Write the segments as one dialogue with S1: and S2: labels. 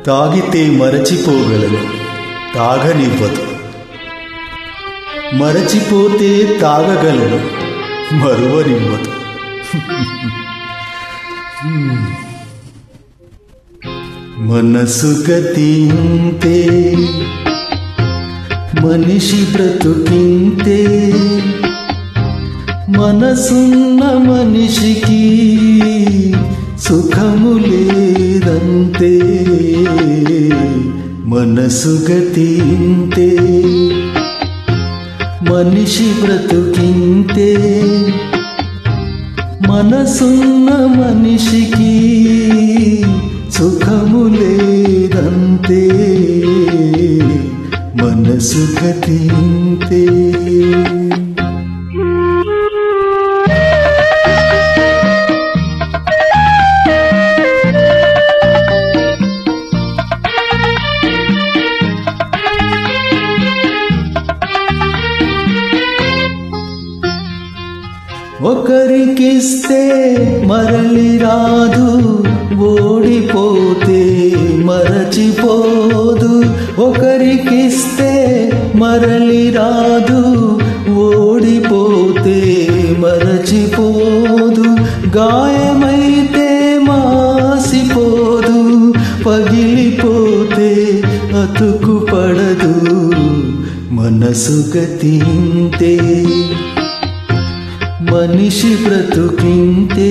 S1: తాగితే మరచిపోగలను తాగనివ్వదు మరచిపోతే తాగగలను మరువనివ్వదు మనసు గతింతే మనిషి బ్రతుకింతే మనసున్న మనిషికి సుఖము లేదంతే మనసు గతింతే మనిషి బ్రతుకింతే మనసున్న మనిషికి సుఖము లేదంతే మనసు గతింతే ఒకరికిస్తే మరలి రాదు ఓడిపోతే మరచిపోదు ఒకరికిస్తే మరలి రాదు ఓడిపోతే మరచిపోదు గాయమైతే మాసిపోదు పగిలిపోతే అతుకు పడదు మనసు గతింతే మనిషి బ్రతుకింతే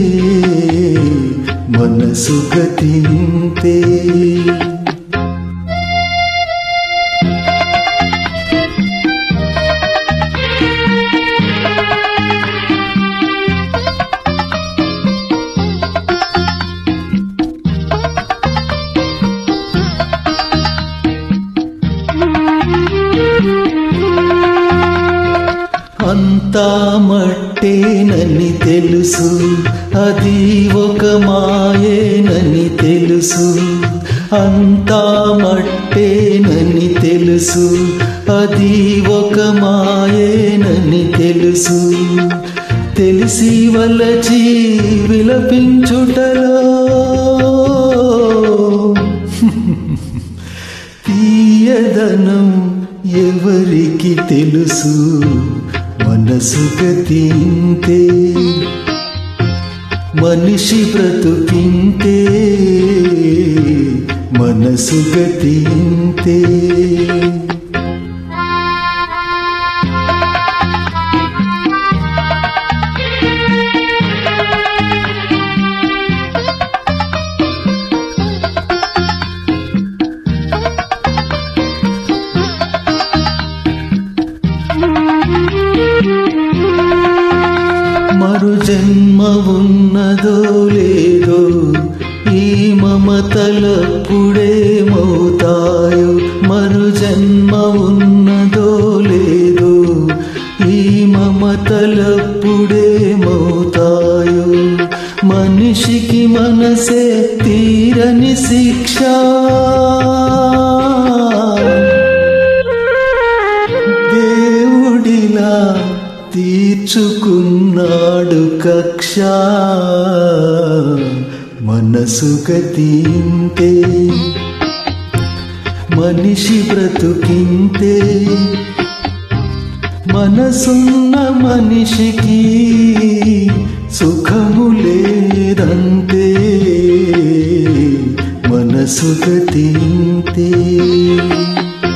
S1: మనసు గతింతే అంతా మట్టేనని తెలుసు అది ఒక మాయేనని తెలుసు అంతా మట్టేనని తెలుసు అది ఒక మాయేనని తెలుసు తెలిసి వలచి విలపించుటలో తీయదనం ఎవరికి తెలుసు మనసు గతింతే మనిషి బ్రతుకింతే మనసు గతింతే మరు జన్మ ఉన్నదో లేదో ఈ మమతలప్పుడేమవుతాయో మరు జన్మ ఉన్నదో లేదో ఈ మమతలప్పుడేమవుతాయో మనిషికి మనసే తీరని శిక్ష దేవుడిలా తీర్చుకున్నాడు కక్ష మనసు గతింతే మనిషి బ్రతుకింతే మనసున్న మనిషికి సుఖము లేదంతే మనసు గతింతే